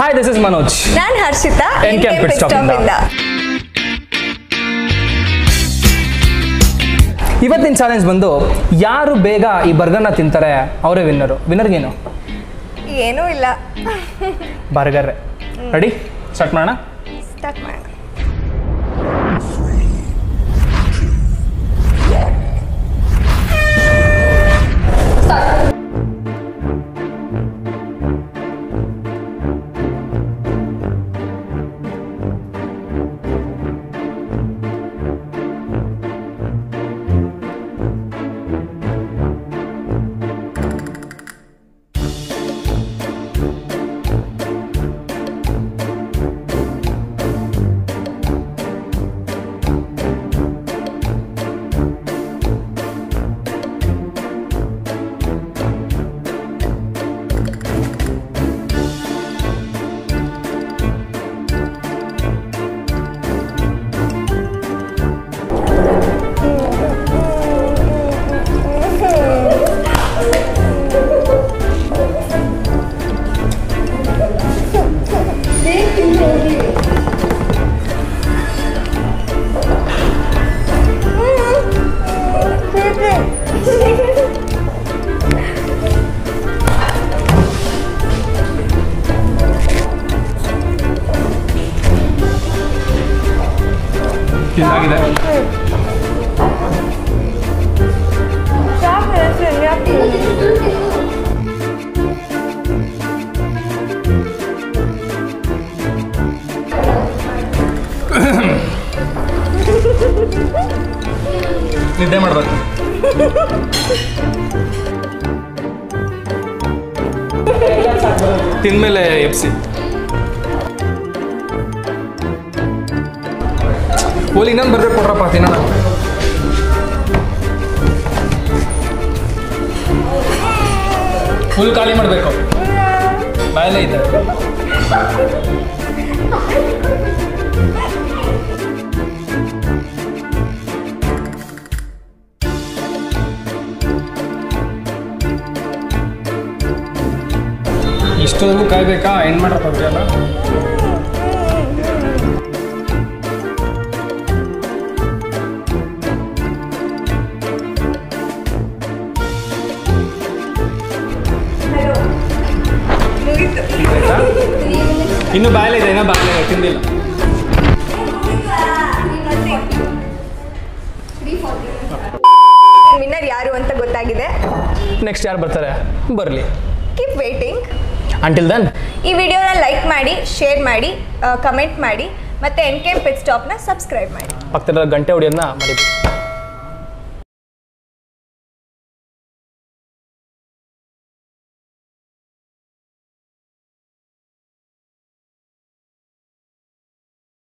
Hi this is Manoj ನಾನು Harshita NK NK Pit Pit Stop Stop ಇಂದ. ಇಂದ ಇವತ್ತಿನ ಚಾಲೆಂಜ್ ಬಂದು ಯಾರು ಬೇಗ ಈ ಬರ್ಗರ್ನ ತಿಂತಾರೆ ಅವರೇ ವಿನ್ನರು ವಿನ್ನರ್ಗೇನು ಏನೂ ಇಲ್ಲ ಬರ್ಗರ್ ರೆಡಿ ಸ್ಟಾರ್ಟ್ ಮಾಡೋಣ ಸ್ಟಾರ್ಟ್ ಮಾಡೋಣ ಇದಾಗಿದೆ ನಿದ್ದೆ ಮಾಡ್ಬೇಕು ತಿಂದ್ಮೇಲೆ ಎಪ್ಸಿ ಓಲಿ ಇನ್ನೊಂದು ಬರ್ಬೇಕು ಕೊಡ್ರಪ್ಪ ತಿನ್ನೋಣ ಫುಲ್ ಖಾಲಿ ಮಾಡಬೇಕು ಬಾಯಲ್ಲೇ ಇದೆ ಇಷ್ಟೊಂದು ಕಾಯ್ಬೇಕಾ ಎಂಡ್ ಮಾಡ್ರಪ್ಪ ಅಲ್ಲ ಆಯ್ತಾ ಇನ್ನು ಬಾಯಲ್ಲೇ ಇದೆ ಇನ್ನೂ ಬಾಯಲ್ಲೇ ತಿಂದಿಲ್ಲ ವಿನ್ನರ್ ಯಾರು ಅಂತ ಗೊತ್ತಾಗಿದೆ ನೆಕ್ಸ್ಟ್ ಯಾರು ಬರ್ತಾರೆ ಬರಲಿ ಕೀಪ್ ವೇಟಿಂಗ್ ಅಂಟಿಲ್ ದನ್ ಈ ವಿಡಿಯೋನ ಲೈಕ್ ಮಾಡಿ ಶೇರ್ ಮಾಡಿ ಕಮೆಂಟ್ ಮಾಡಿ ಮತ್ತೆ ಎನ್ ಕೆ ಪಿಟ್ ಸ್ಟಾಪ್ನ ಸಬ್ಸ್ಕ್ರೈಬ್ ಮಾಡಿ ಪಕ್ಕದ ಗಂಟೆ ಹೊಡಿಯೋದನ್ನ ಮರಿಬೇಕು